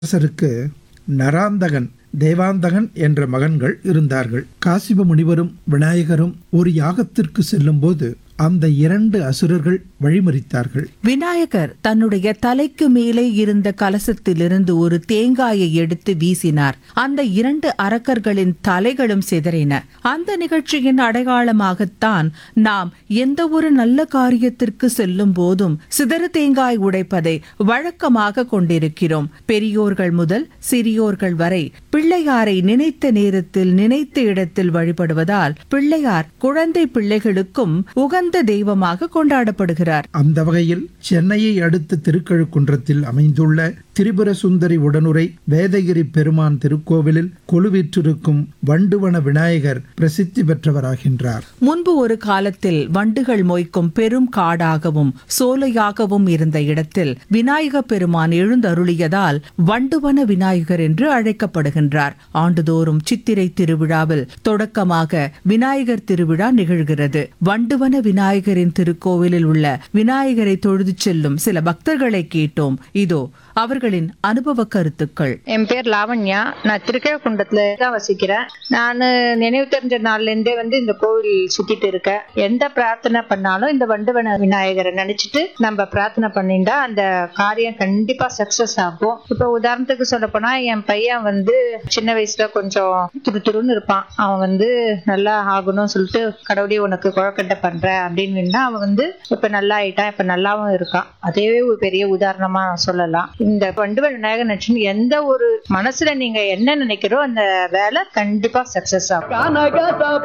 அரசருக்கு நராந்தகன் தேவாந்தகன் என்ற மகன்கள் இருந்தார்கள் காசிப முனிவரும் விநாயகரும் ஒரு யாகத்திற்கு செல்லும்போது அந்த இரண்டு அசுரர்கள் வழிமறித்தார்கள் விநாயகர் தன்னுடைய தலைக்கு மேலே இருந்த கலசத்திலிருந்து ஒரு தேங்காயை எடுத்து வீசினார் அந்த இரண்டு அரக்கர்களின் தலைகளும் சிதறின அந்த நிகழ்ச்சியின் அடையாளமாகத்தான் நாம் எந்த ஒரு நல்ல காரியத்திற்கு செல்லும் போதும் சிதறு தேங்காய் உடைப்பதை வழக்கமாக கொண்டிருக்கிறோம் பெரியோர்கள் முதல் சிறியோர்கள் வரை பிள்ளையாரை நினைத்த நேரத்தில் நினைத்த இடத்தில் வழிபடுவதால் பிள்ளையார் குழந்தை பிள்ளைகளுக்கும் உகந்த தெய்வமாக கொண்டாடப்படுகிறார் அந்த வகையில் சென்னையை அடுத்த திருக்கழுக்குன்றத்தில் அமைந்துள்ள திரிபுர சுந்தரி உடனுரை வேதகிரி பெருமான் திருக்கோவிலில் கொலுவிற்றிருக்கும் வண்டுவன விநாயகர் பிரசித்தி பெற்றவராகின்றார் முன்பு ஒரு காலத்தில் வண்டுகள் மொய்க்கும் பெரும் காடாகவும் சோலையாகவும் இருந்த இடத்தில் விநாயக பெருமான் எழுந்தருளியதால் வண்டுவன விநாயகர் என்று அழைக்கப்படுகின்றார் ஆண்டுதோறும் சித்திரை திருவிழாவில் தொடக்கமாக விநாயகர் திருவிழா நிகழ்கிறது வண்டுவன விநாயகரின் திருக்கோவிலில் உள்ள விநாயகரை தொழுது செல்லும் சில பக்தர்களை கேட்டோம் இதோ அவர்களின் அனுபவ கருத்துக்கள் என் பேர் லாவண்யா நான் திருக்கேகுண்டத்துல தான் வசிக்கிறேன் நான் நினைவு தெரிஞ்ச நாள்ல இருந்தே வந்து இந்த கோவில் சுத்திட்டு இருக்கேன் எந்த பிரார்த்தனை பண்ணாலும் இந்த வண்டுவன விநாயகரை நினைச்சிட்டு நம்ம பிரார்த்தனை பண்ணிட்டா அந்த காரியம் கண்டிப்பா சக்சஸ் ஆகும் இப்போ உதாரணத்துக்கு சொல்ல போனா என் பையன் வந்து சின்ன வயசுல கொஞ்சம் துரு துருன்னு இருப்பான் அவன் வந்து நல்லா ஆகணும்னு சொல்லிட்டு கடவுளே உனக்கு குழக்கட்டை பண்றேன் அப்படின்னு அவன் வந்து இப்ப நல்லா ஆயிட்டான் இப்ப நல்லாவும் இருக்கான் அதே ஒரு பெரிய உதாரணமா சொல்லலாம் இந்த வண்டுவன் விநாயகர் நினைச்சு எந்த ஒரு மனசுல நீங்க என்ன நினைக்கிறோ அந்த வேலை கண்டிப்பா சக்சஸ் ஆகும்